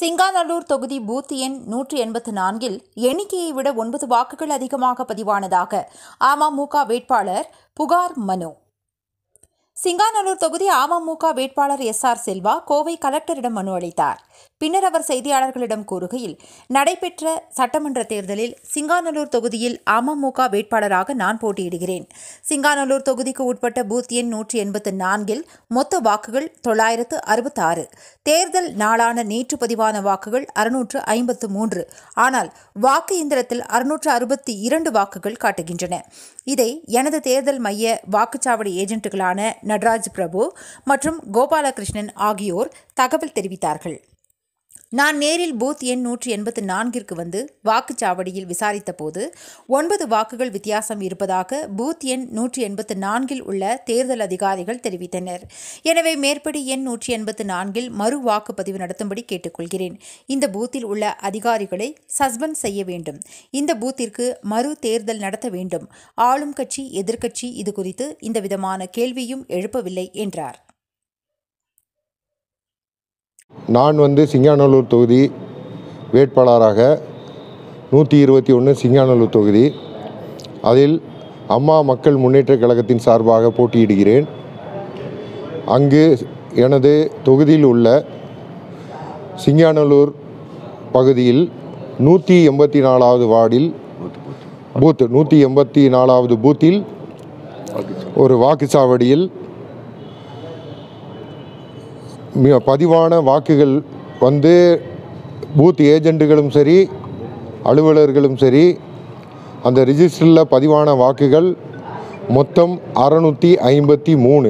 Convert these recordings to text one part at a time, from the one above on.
சிங்காநல்லூர் தொகுதி பூத் எண் நூற்றி எண்பத்து நான்கில் எண்ணிக்கையை விட ஒன்பது வாக்குகள் அதிகமாக பதிவானதாக அமமுக வேட்பாளர் புகார் மனு சிங்காநல்லூர் தொகுதி அமமுக வேட்பாளர் எஸ் ஆர் செல்வா கோவை கலெக்டரிடம் மனு அளித்தார் பின்னர் அவர் செய்தியாளர்களிடம் கூறுகையில் நடைபெற்ற சட்டமன்ற தேர்தலில் சிங்காநல்லூர் தொகுதியில் அமமுக வேட்பாளராக நான் போட்டியிடுகிறேன் சிங்காநல்லூர் தொகுதிக்கு உட்பட்ட பூத் எண் நூற்றி எண்பத்து நான்கில் மொத்த வாக்குகள் தொள்ளாயிரத்து அறுபத்தாறு தேர்தல் நாளான நேற்று பதிவான வாக்குகள் அறுநூற்று ஐம்பத்து மூன்று ஆனால் வாக்கு இயந்திரத்தில் அறுநூற்று அறுபத்தி இரண்டு வாக்குகள் காட்டுகின்றன இதை எனது தேர்தல் மைய வாக்குச்சாவடி ஏஜென்ட்டுகளான நடராஜ் பிரபு மற்றும் கோபாலகிருஷ்ணன் ஆகியோர் தகவல் தெரிவித்தார்கள் நான் நேரில் பூத் எண் நூற்றி எண்பத்து நான்கிற்கு வந்து வாக்குச்சாவடியில் விசாரித்த போது ஒன்பது வாக்குகள் வித்தியாசம் இருப்பதாக பூத் எண் நூற்றி எண்பத்து நான்கில் உள்ள தேர்தல் அதிகாரிகள் தெரிவித்தனர் எனவே மேற்படி எண் நூற்றி எண்பத்து நான்கில் மறு வாக்குப்பதிவு நடத்தும்படி கேட்டுக்கொள்கிறேன் இந்த பூத்தில் உள்ள அதிகாரிகளை சஸ்பெண்ட் செய்ய வேண்டும் இந்த பூத்திற்கு மறு தேர்தல் நடத்த வேண்டும் ஆளும் கட்சி எதிர்க்கட்சி இது குறித்து இந்த விதமான கேள்வியும் எழுப்பவில்லை என்றார் நான் வந்து சிங்காநல்லூர் தொகுதி வேட்பாளராக நூற்றி இருபத்தி ஒன்று சிங்காநல்லூர் தொகுதி அதில் அம்மா மக்கள் முன்னேற்றக் கழகத்தின் சார்பாக போட்டியிடுகிறேன் அங்கு எனது தொகுதியில் உள்ள சிங்காநல்லூர் பகுதியில் நூற்றி எண்பத்தி நாலாவது வார்டில் பூத் நூற்றி எண்பத்தி நாலாவது பூத்தில் ஒரு வாக்குச்சாவடியில் மி- பதிவான வாக்குகள் வந்து பூத் ஏஜென்ட்டுகளும் சரி அலுவலர்களும் சரி அந்த ரிஜிஸ்டரில் பதிவான வாக்குகள் மொத்தம் அறநூற்றி ஐம்பத்தி மூணு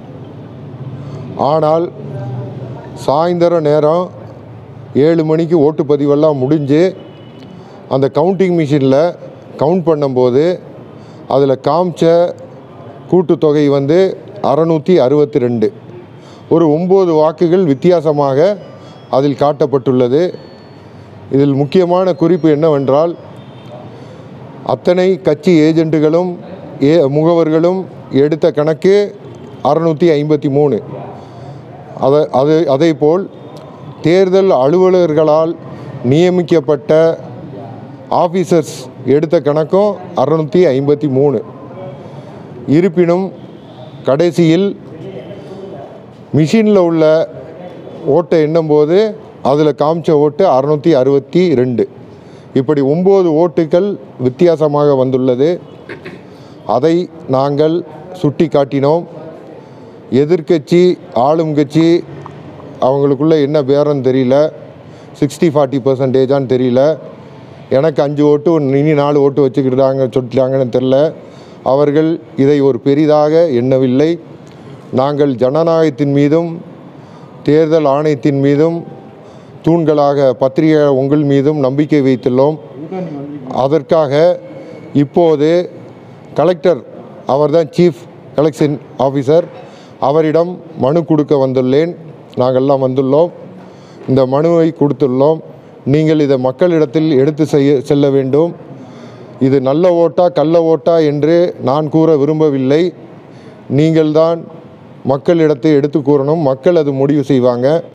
ஆனால் சாயந்தரம் நேரம் ஏழு மணிக்கு ஓட்டுப்பதிவெல்லாம் முடிஞ்சு அந்த கவுண்டிங் மிஷினில் கவுண்ட் பண்ணும்போது அதில் காமிச்ச கூட்டுத்தொகை வந்து அறநூற்றி அறுபத்தி ரெண்டு ஒரு ஒம்பது வாக்குகள் வித்தியாசமாக அதில் காட்டப்பட்டுள்ளது இதில் முக்கியமான குறிப்பு என்னவென்றால் அத்தனை கட்சி ஏஜென்ட்டுகளும் ஏ முகவர்களும் எடுத்த கணக்கு அறநூற்றி ஐம்பத்தி மூணு அதை அது அதேபோல் தேர்தல் அலுவலர்களால் நியமிக்கப்பட்ட ஆஃபீஸர்ஸ் எடுத்த கணக்கும் அறநூற்றி ஐம்பத்தி மூணு இருப்பினும் கடைசியில் மிஷினில் உள்ள ஓட்டை எண்ணும்போது அதில் காமிச்ச ஓட்டு அறநூற்றி அறுபத்தி ரெண்டு இப்படி ஒம்பது ஓட்டுகள் வித்தியாசமாக வந்துள்ளது அதை நாங்கள் சுட்டி காட்டினோம் எதிர்க்கட்சி ஆளும் கட்சி அவங்களுக்குள்ள என்ன பேரம் தெரியல சிக்ஸ்டி ஃபார்ட்டி பர்சன்டேஜான்னு தெரியல எனக்கு அஞ்சு ஓட்டு இனி நாலு ஓட்டு வச்சுக்கிட்டாங்க சொல்லிட்டாங்கன்னு தெரில அவர்கள் இதை ஒரு பெரிதாக எண்ணவில்லை நாங்கள் ஜனநாயகத்தின் மீதும் தேர்தல் ஆணையத்தின் மீதும் தூண்களாக பத்திரிகை உங்கள் மீதும் நம்பிக்கை வைத்துள்ளோம் அதற்காக இப்போது கலெக்டர் அவர்தான் சீஃப் கலெக்ஷன் ஆஃபீஸர் அவரிடம் மனு கொடுக்க வந்துள்ளேன் நாங்கள்லாம் வந்துள்ளோம் இந்த மனுவை கொடுத்துள்ளோம் நீங்கள் இதை மக்களிடத்தில் எடுத்து செய்ய செல்ல வேண்டும் இது நல்ல ஓட்டா கள்ள ஓட்டா என்று நான் கூற விரும்பவில்லை நீங்கள்தான் மக்களிடத்தை எடுத்து கூறணும் மக்கள் அது முடிவு செய்வாங்க